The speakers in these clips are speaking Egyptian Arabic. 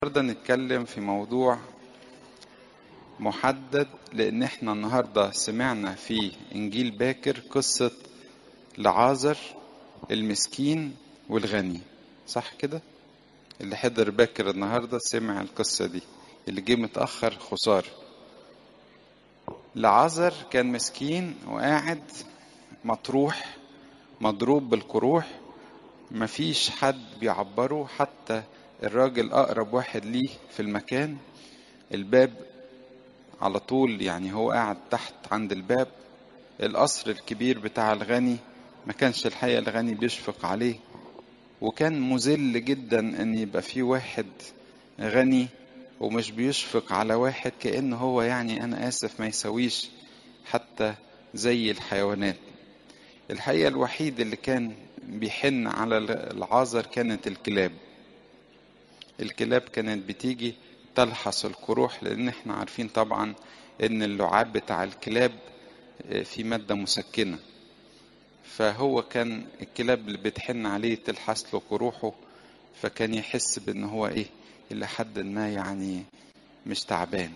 النهارده نتكلم في موضوع محدد لان احنا النهارده سمعنا في انجيل باكر قصه لعازر المسكين والغني صح كده اللي حضر باكر النهارده سمع القصه دي اللي جه متاخر خساره لعازر كان مسكين وقاعد مطروح مضروب بالقروح مفيش حد بيعبره حتى الراجل أقرب واحد ليه في المكان الباب على طول يعني هو قاعد تحت عند الباب القصر الكبير بتاع الغني ما كانش الحقيقة الغني بيشفق عليه وكان مذل جدا ان يبقى في واحد غني ومش بيشفق على واحد كأنه هو يعني انا اسف ما يسويش حتى زي الحيوانات الحقيقة الوحيد اللي كان بيحن على العازر كانت الكلاب الكلاب كانت بتيجي تلحس القروح لان احنا عارفين طبعا ان اللعاب بتاع الكلاب في مادة مسكنة فهو كان الكلاب اللي بتحن عليه تلحس له قروحه فكان يحس بان هو ايه الى حد ما يعني مش تعبان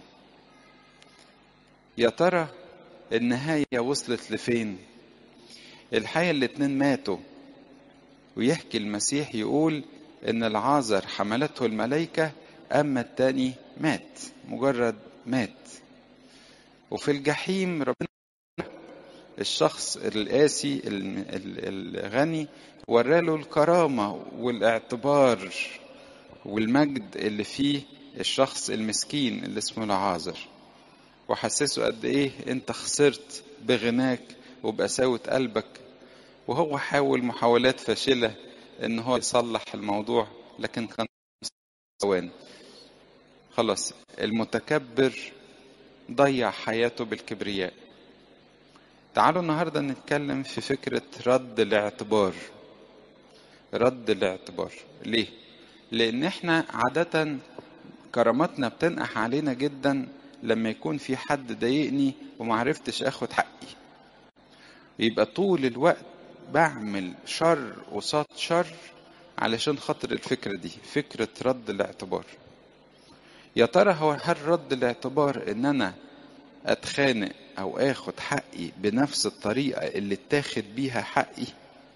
يا ترى النهاية وصلت لفين الحقيقة الاتنين ماتوا ويحكي المسيح يقول ان العازر حملته الملائكة اما التاني مات مجرد مات وفي الجحيم ربنا الشخص القاسي الغني وراله الكرامة والاعتبار والمجد اللي فيه الشخص المسكين اللي اسمه العازر وحسسه قد ايه انت خسرت بغناك وبقساوة قلبك وهو حاول محاولات فاشلة ان هو يصلح الموضوع لكن كان ثوان خلاص المتكبر ضيع حياته بالكبرياء تعالوا النهارده نتكلم في فكرة رد الاعتبار رد الاعتبار ليه لان احنا عادة كراماتنا بتنقح علينا جدا لما يكون في حد ضايقني ومعرفتش اخد حقي يبقى طول الوقت بعمل شر قصاد شر علشان خاطر الفكرة دي فكرة رد الاعتبار يا ترى هو هل رد الاعتبار ان انا اتخانق او اخد حقي بنفس الطريقة اللي اتاخد بيها حقي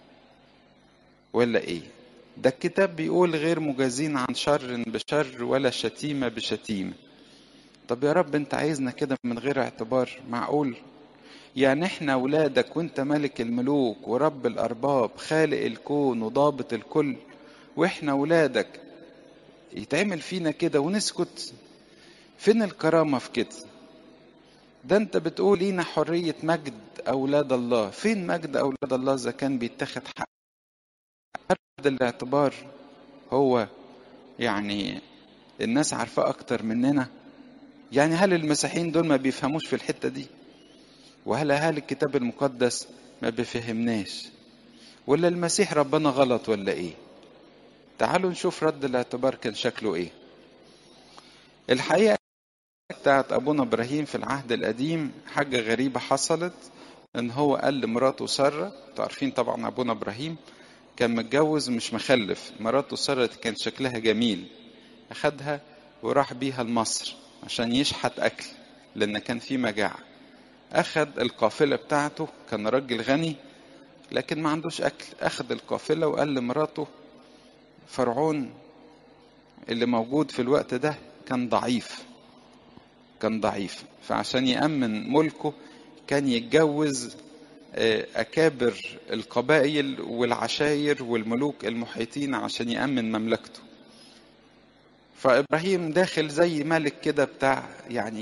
ولا ايه ده الكتاب بيقول غير مجازين عن شر بشر ولا شتيمة بشتيمة طب يا رب انت عايزنا كده من غير اعتبار معقول يعني احنا ولادك وانت ملك الملوك ورب الارباب خالق الكون وضابط الكل واحنا ولادك يتعمل فينا كده ونسكت فين الكرامه في كده ده انت بتقول لينا حريه مجد اولاد الله فين مجد اولاد الله اذا كان بيتاخد حق رد الاعتبار هو يعني الناس عارفاه اكتر مننا يعني هل المسيحيين دول ما بيفهموش في الحته دي وهل أهل الكتاب المقدس ما بيفهمناش ولا المسيح ربنا غلط ولا ايه تعالوا نشوف رد الاعتبار كان شكله ايه الحقيقة بتاعت أبونا إبراهيم في العهد القديم حاجة غريبة حصلت إن هو قال لمراته سارة عارفين طبعا أبونا إبراهيم كان متجوز مش مخلف مراته سارة كان شكلها جميل أخدها وراح بيها لمصر عشان يشحت أكل لأن كان في مجاعة أخذ القافلة بتاعته كان راجل غني لكن ما عندوش أكل أخذ القافلة وقال لمراته فرعون اللي موجود في الوقت ده كان ضعيف كان ضعيف فعشان يأمن ملكه كان يتجوز أكابر القبائل والعشاير والملوك المحيطين عشان يأمن مملكته فإبراهيم داخل زي ملك كده بتاع يعني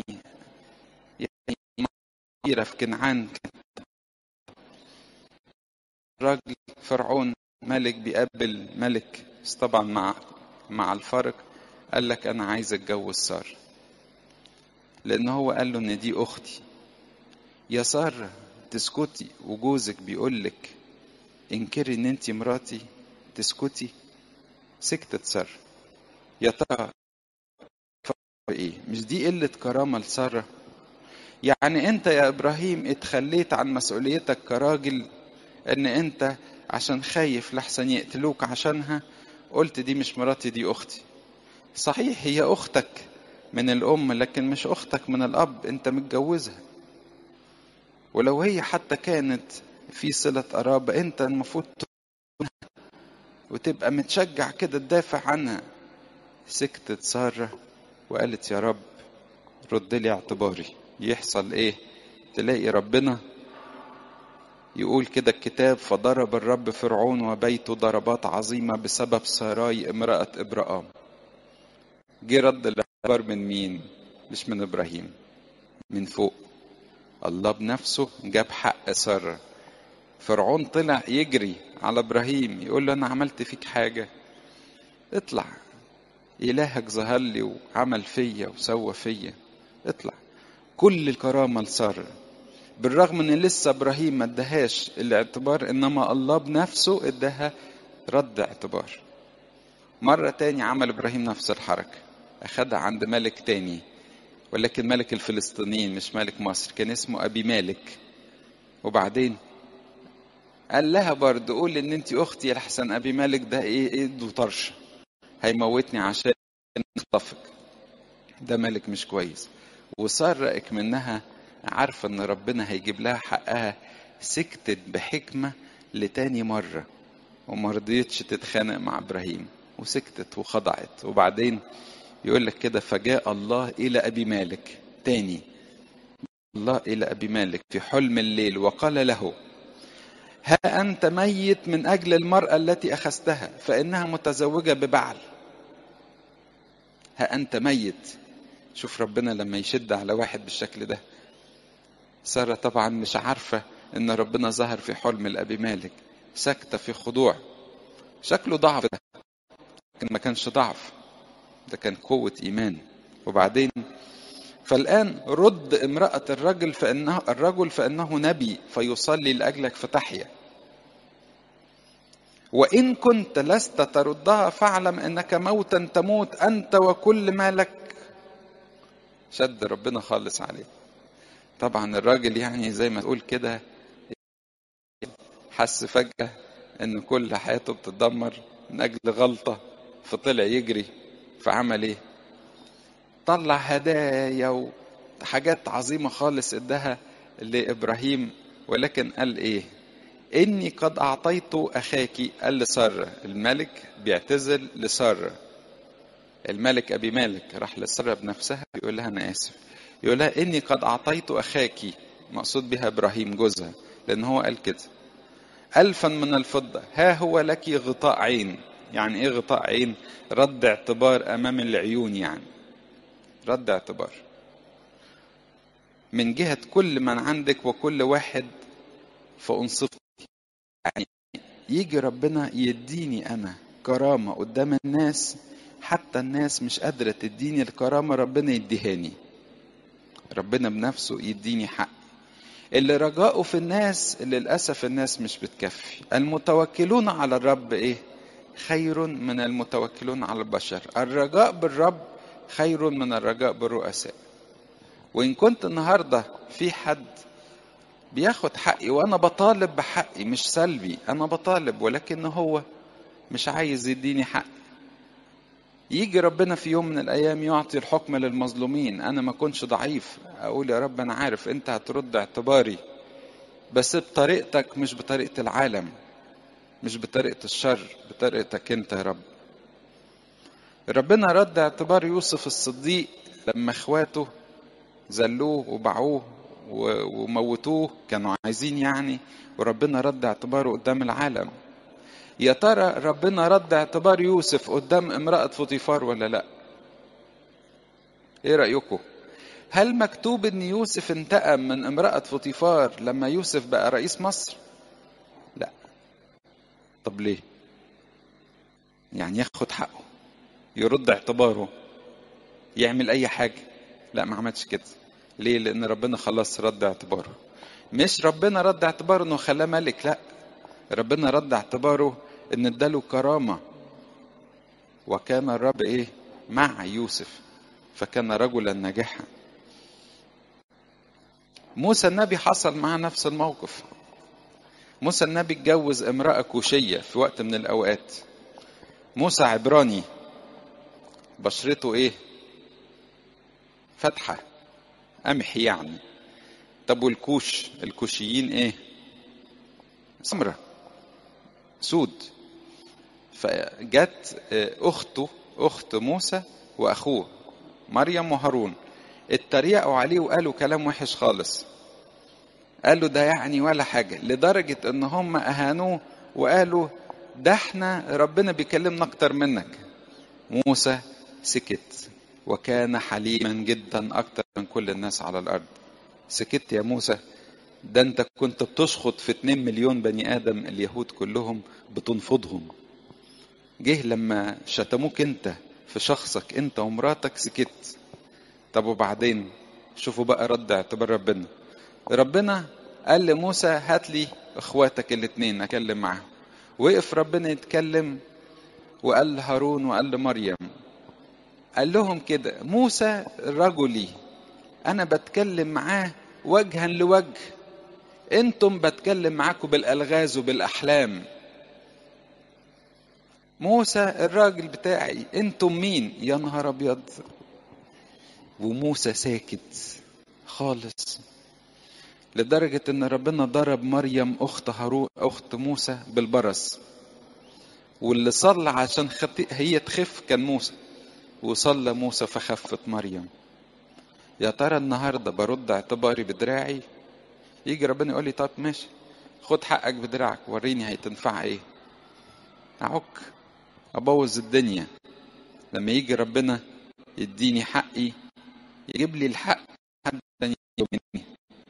كبيرة في كنعان راجل فرعون ملك بيقابل ملك بس طبعا مع مع الفرق قال لك انا عايز اتجوز سارة لان هو قال له ان دي اختي يا سارة تسكتي وجوزك بيقول لك انكري ان انت مراتي تسكتي سكتت سارة يا ترى ايه مش دي قلة كرامة لسارة يعني انت يا ابراهيم اتخليت عن مسؤوليتك كراجل ان انت عشان خايف لحسن يقتلوك عشانها قلت دي مش مراتي دي اختي صحيح هي اختك من الام لكن مش اختك من الاب انت متجوزها ولو هي حتى كانت في صلة قرابة انت المفروض وتبقى متشجع كده تدافع عنها سكتت سارة وقالت يا رب رد لي اعتباري يحصل ايه تلاقي ربنا يقول كده الكتاب فضرب الرب فرعون وبيته ضربات عظيمة بسبب ساراي امرأة إبراهام جه رد الاعتبار من مين مش من إبراهيم من فوق الله بنفسه جاب حق سارة فرعون طلع يجري على إبراهيم يقول له أنا عملت فيك حاجة اطلع إلهك ظهر لي وعمل فيا وسوى فيا اطلع كل الكرامة لسارة بالرغم ان لسه ابراهيم ما ادهاش الاعتبار انما الله بنفسه اداها رد اعتبار مرة تاني عمل ابراهيم نفس الحركة اخدها عند ملك تاني ولكن ملك الفلسطينيين مش ملك مصر كان اسمه ابي مالك وبعدين قال لها برضه قول ان انت اختي لحسن ابي مالك ده ايه ايده طرشه هيموتني عشان اخطفك ده ملك مش كويس وسرقك منها عارفة ان ربنا هيجيب لها حقها سكتت بحكمة لتاني مرة وما رضيتش تتخانق مع ابراهيم وسكتت وخضعت وبعدين يقول لك كده فجاء الله الى ابي مالك تاني الله الى ابي مالك في حلم الليل وقال له ها انت ميت من اجل المراه التي اخذتها فانها متزوجه ببعل ها انت ميت شوف ربنا لما يشد على واحد بالشكل ده سارة طبعا مش عارفة ان ربنا ظهر في حلم الابي مالك ساكتة في خضوع شكله ضعف ده لكن ما كانش ضعف ده كان قوة ايمان وبعدين فالآن رد امرأة الرجل فإنه الرجل فإنه نبي فيصلي لأجلك فتحيا وإن كنت لست تردها فاعلم أنك موتا تموت أنت وكل ما لك شد ربنا خالص عليه طبعا الراجل يعني زي ما تقول كده حس فجأة ان كل حياته بتتدمر من اجل غلطة فطلع يجري فعمل ايه طلع هدايا وحاجات عظيمة خالص اداها لابراهيم ولكن قال ايه اني قد اعطيت اخاك قال لسارة الملك بيعتذر لسارة الملك ابي مالك راح لسارة بنفسها بيقول لها انا اسف يقول لها اني قد اعطيت اخاك مقصود بها ابراهيم جوزها لان هو قال كده الفا من الفضه ها هو لك غطاء عين يعني ايه غطاء عين رد اعتبار امام العيون يعني رد اعتبار من جهة كل من عندك وكل واحد فأنصفك يعني يجي ربنا يديني أنا كرامة قدام الناس حتى الناس مش قادرة تديني الكرامة ربنا يديهاني ربنا بنفسه يديني حق اللي رجاؤه في الناس للأسف الناس مش بتكفي المتوكلون على الرب إيه خير من المتوكلون على البشر الرجاء بالرب خير من الرجاء بالرؤساء وإن كنت النهاردة في حد بياخد حقي وأنا بطالب بحقي مش سلبي أنا بطالب ولكن هو مش عايز يديني حق يجي ربنا في يوم من الايام يعطي الحكم للمظلومين انا ما كنتش ضعيف اقول يا رب انا عارف انت هترد اعتباري بس بطريقتك مش بطريقه العالم مش بطريقه الشر بطريقتك انت يا رب ربنا رد اعتبار يوسف الصديق لما اخواته زلوه وباعوه وموتوه كانوا عايزين يعني وربنا رد اعتباره قدام العالم يا ترى ربنا رد اعتبار يوسف قدام امرأة فوطيفار ولا لا ايه رأيكم هل مكتوب ان يوسف انتقم من امرأة فوطيفار لما يوسف بقى رئيس مصر لا طب ليه يعني ياخد حقه يرد اعتباره يعمل اي حاجة لا ما عملش كده ليه لان ربنا خلاص رد اعتباره مش ربنا رد اعتباره انه خلاه ملك لا ربنا رد اعتباره ان اداله كرامه وكان الرب ايه مع يوسف فكان رجلا ناجحا موسى النبي حصل معاه نفس الموقف موسى النبي اتجوز امرأة كوشية في وقت من الأوقات موسى عبراني بشرته ايه فاتحة قمح يعني طب والكوش الكوشيين ايه سمرة سود فجت اخته اخت موسى واخوه مريم وهارون اتريقوا عليه وقالوا كلام وحش خالص قالوا ده يعني ولا حاجة لدرجة ان هم اهانوه وقالوا ده احنا ربنا بيكلمنا اكتر منك موسى سكت وكان حليما جدا اكتر من كل الناس على الارض سكت يا موسى ده انت كنت بتشخط في 2 مليون بني ادم اليهود كلهم بتنفضهم جه لما شتموك انت في شخصك انت ومراتك سكت طب وبعدين شوفوا بقى رد اعتبار ربنا ربنا قال لموسى هات لي اخواتك الاثنين اكلم معاهم وقف ربنا يتكلم وقال لهارون وقال لمريم قال لهم كده موسى رجلي انا بتكلم معاه وجها لوجه انتم بتكلم معاكم بالالغاز وبالاحلام موسى الراجل بتاعي انتم مين يا نهار ابيض وموسى ساكت خالص لدرجة ان ربنا ضرب مريم اخت هارون اخت موسى بالبرص واللي صلى عشان خطي... هي تخف كان موسى وصلى موسى فخفت مريم يا ترى النهارده برد اعتباري بدراعي يجي ربنا يقول لي طب ماشي خد حقك بدراعك وريني هتنفع ايه اعك ابوظ الدنيا لما يجي ربنا يديني حقي يجيب لي الحق حد تاني مني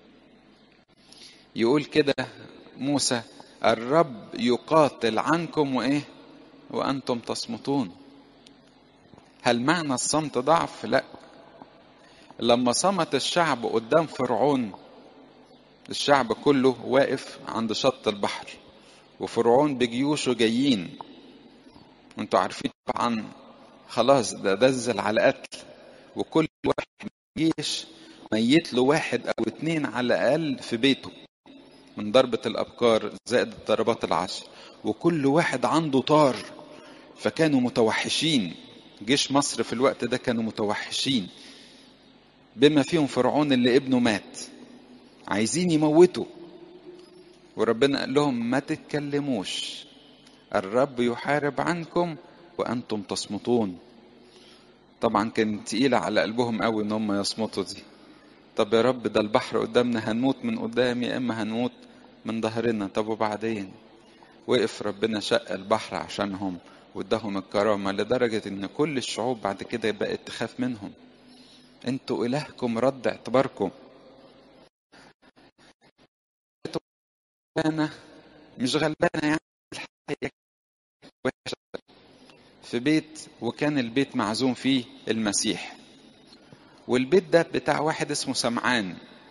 يقول كده موسى الرب يقاتل عنكم وايه وانتم تصمتون هل معنى الصمت ضعف لا لما صمت الشعب قدام فرعون الشعب كله واقف عند شط البحر وفرعون بجيوشه جايين وانتوا عارفين طبعا خلاص ده دزل على قتل وكل واحد جيش ميت له واحد او اتنين على الاقل في بيته من ضربة الأبكار زائد الضربات العشر وكل واحد عنده طار فكانوا متوحشين جيش مصر في الوقت ده كانوا متوحشين بما فيهم فرعون اللي ابنه مات عايزين يموتوا وربنا قال لهم ما تتكلموش الرب يحارب عنكم وانتم تصمتون طبعا كان تقيلة على قلبهم قوي ان هم يصمتوا دي طب يا رب ده البحر قدامنا هنموت من قدام يا اما هنموت من ظهرنا طب وبعدين وقف ربنا شق البحر عشانهم واداهم الكرامة لدرجة ان كل الشعوب بعد كده بقت تخاف منهم انتوا الهكم رد اعتباركم انا مش غلبانة يعني الحقيقة في بيت وكان البيت معزوم فيه المسيح والبيت ده بتاع واحد اسمه سمعان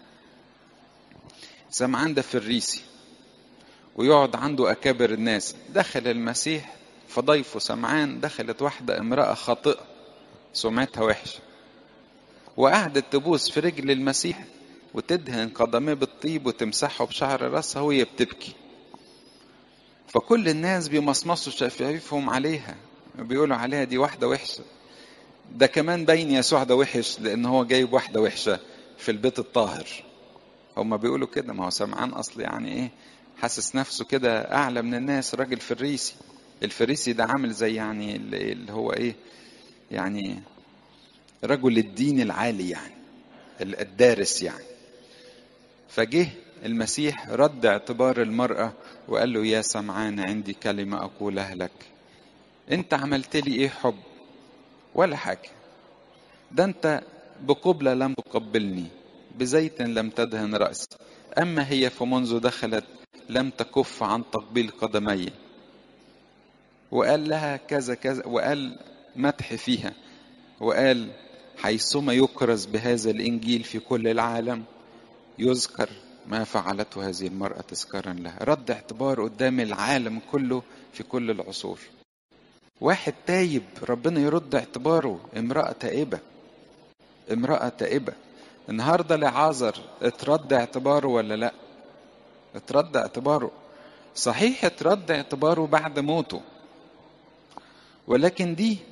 سمعان ده فريسي ويقعد عنده أكابر الناس دخل المسيح فضيفه سمعان دخلت واحدة امرأة خاطئة سمعتها وحشة وقعدت تبوس في رجل المسيح وتدهن قدميه بالطيب وتمسحه بشعر راسها وهي بتبكي فكل الناس بيمصمصوا شفايفهم عليها بيقولوا عليها دي واحدة وحشة ده كمان باين يسوع ده وحش لان هو جايب واحده وحشه في البيت الطاهر هما بيقولوا كده ما هو سمعان اصل يعني ايه حاسس نفسه كده اعلى من الناس راجل فريسي الفريسي ده عامل زي يعني اللي هو ايه يعني رجل الدين العالي يعني الدارس يعني فجه المسيح رد اعتبار المرأة وقال له يا سمعان عندي كلمة أقولها لك أنت عملت لي إيه حب ولا حاجة ده أنت بقبلة لم تقبلني بزيت لم تدهن رأسي أما هي فمنذ دخلت لم تكف عن تقبيل قدمي وقال لها كذا كذا وقال مدح فيها وقال حيثما يكرز بهذا الإنجيل في كل العالم يذكر ما فعلته هذه المرأة تذكارا لها رد اعتبار قدام العالم كله في كل العصور واحد تايب ربنا يرد اعتباره امرأة تائبة امرأة تائبة النهاردة لعازر اترد اعتباره ولا لا اترد اعتباره صحيح اترد اعتباره بعد موته ولكن دي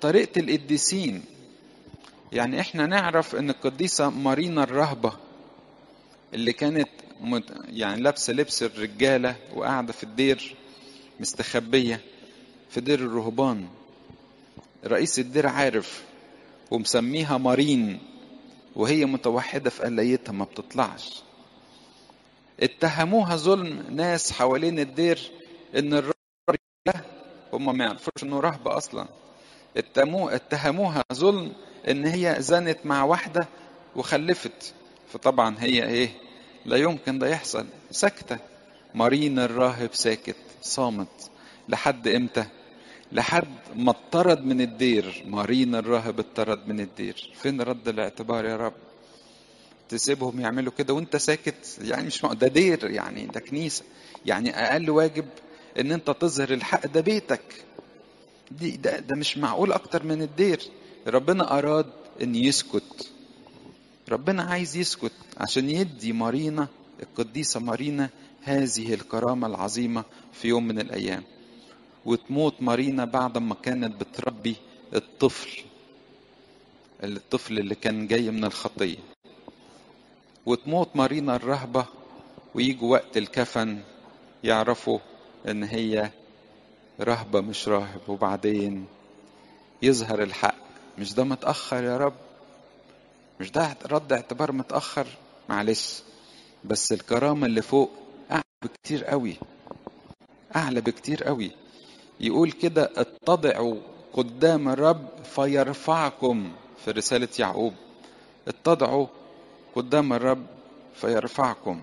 وطريقة القديسين يعني احنا نعرف ان القديسة مارينا الرهبة اللي كانت مت... يعني لابسة لبس الرجالة وقاعدة في الدير مستخبية في دير الرهبان رئيس الدير عارف ومسميها مارين وهي متوحدة في قلايتها ما بتطلعش اتهموها ظلم ناس حوالين الدير ان الراجل ده هم ما يعرفوش انه رهبة اصلا اتهموها اتهموها ظلم ان هي زنت مع واحدة وخلفت فطبعا هي ايه لا يمكن ده يحصل ساكتة مارين الراهب ساكت صامت لحد امتى لحد ما اطرد من الدير مارين الراهب اطرد من الدير فين رد الاعتبار يا رب تسيبهم يعملوا كده وانت ساكت يعني مش ده دير يعني ده كنيسة يعني اقل واجب ان انت تظهر الحق ده بيتك دي ده, ده مش معقول اكتر من الدير ربنا اراد ان يسكت ربنا عايز يسكت عشان يدي مارينا القديسة مارينا هذه الكرامة العظيمة في يوم من الأيام وتموت مارينا بعد ما كانت بتربي الطفل الطفل اللي كان جاي من الخطية وتموت مارينا الرهبة ويجوا وقت الكفن يعرفوا ان هي رهبة مش راهب وبعدين يظهر الحق مش ده متأخر يا رب مش ده رد اعتبار متأخر معلش بس الكرامة اللي فوق أعلى بكتير قوي أعلى بكتير قوي يقول كده اتضعوا قدام الرب فيرفعكم في رسالة يعقوب اتضعوا قدام الرب فيرفعكم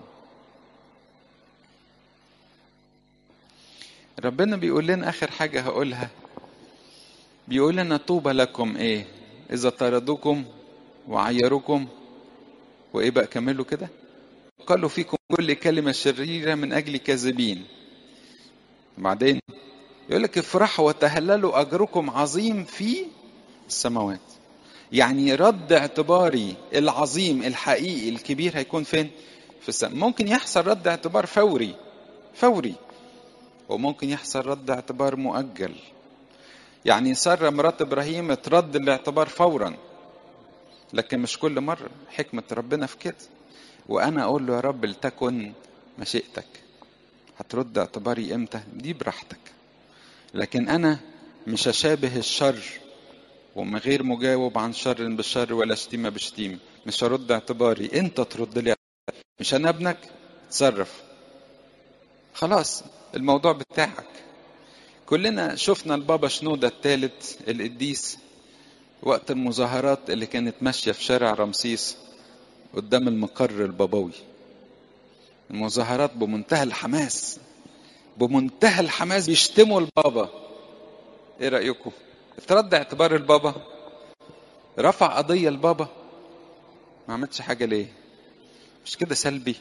ربنا بيقول لنا آخر حاجة هقولها بيقول لنا طوبى لكم إيه إذا طردوكم وعيروكم وإيه بقى كملوا كده قالوا فيكم كل كلمة شريرة من أجل كاذبين بعدين يقول لك افرحوا وتهللوا أجركم عظيم في السماوات يعني رد اعتباري العظيم الحقيقي الكبير هيكون فين في السماء ممكن يحصل رد اعتبار فوري فوري وممكن يحصل رد اعتبار مؤجل يعني سارة مرات إبراهيم اترد الاعتبار فورا لكن مش كل مرة حكمة ربنا في كده وأنا أقول له يا رب لتكن مشيئتك هترد اعتباري إمتى دي براحتك لكن أنا مش هشابه الشر ومن غير مجاوب عن شر بالشر ولا شتيمة بشتيمة مش هرد اعتباري انت ترد لي مش انا ابنك تصرف خلاص الموضوع بتاعك كلنا شفنا البابا شنودة الثالث القديس وقت المظاهرات اللي كانت ماشية في شارع رمسيس قدام المقر البابوي المظاهرات بمنتهى الحماس بمنتهى الحماس بيشتموا البابا ايه رأيكم اترد اعتبار البابا رفع قضية البابا ما عملتش حاجة ليه مش كده سلبي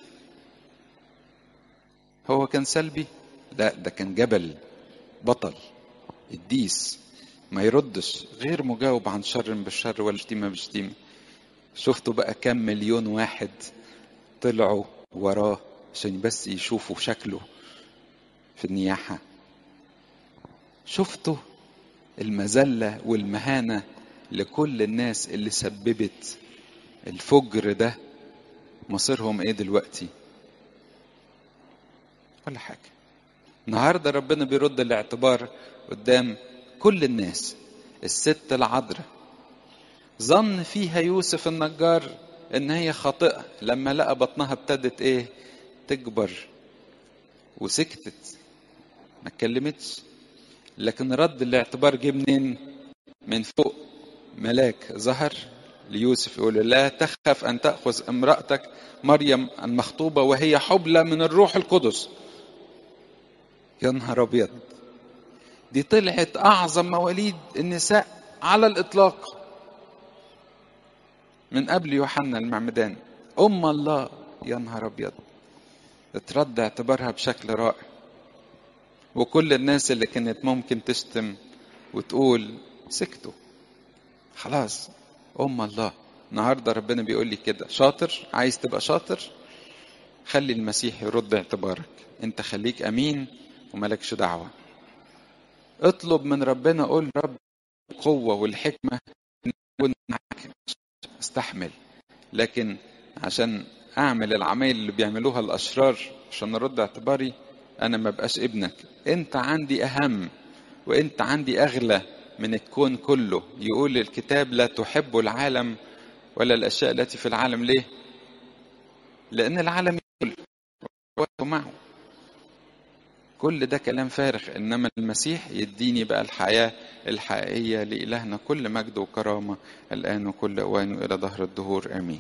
هو كان سلبي لا ده كان جبل بطل الديس ما يردش غير مجاوب عن شر بالشر ولا شتيمة بشتيمة شفتوا بقى كم مليون واحد طلعوا وراه عشان بس يشوفوا شكله في النياحة شفتوا المذلة والمهانة لكل الناس اللي سببت الفجر ده مصيرهم ايه دلوقتي ولا حاجة النهاردة ربنا بيرد الاعتبار قدام كل الناس الست العذراء ظن فيها يوسف النجار ان هي خاطئة لما لقى بطنها ابتدت ايه تكبر وسكتت ما اتكلمتش لكن رد الاعتبار جه منين من فوق ملاك ظهر ليوسف يقول لا تخف ان تاخذ امراتك مريم المخطوبه وهي حبلى من الروح القدس يا نهار ابيض دي طلعت اعظم مواليد النساء على الاطلاق من قبل يوحنا المعمدان ام الله يا نهار ابيض اترد اعتبارها بشكل رائع وكل الناس اللي كانت ممكن تشتم وتقول سكتوا خلاص ام الله النهارده ربنا بيقول لي كده شاطر عايز تبقى شاطر خلي المسيح يرد اعتبارك انت خليك امين وملكش دعوه اطلب من ربنا قول رب القوة والحكمة إن أكون معاك استحمل لكن عشان أعمل العمايل اللي بيعملوها الأشرار عشان أرد اعتباري أنا ما بقاش ابنك أنت عندي أهم وأنت عندي أغلى من الكون كله يقول الكتاب لا تحب العالم ولا الأشياء التي في العالم ليه لأن العالم يقول معه كل ده كلام فارغ إنما المسيح يديني بقى الحياة الحقيقية لإلهنا كل مجد وكرامة الآن وكل أوان وإلى ظهر الدهور آمين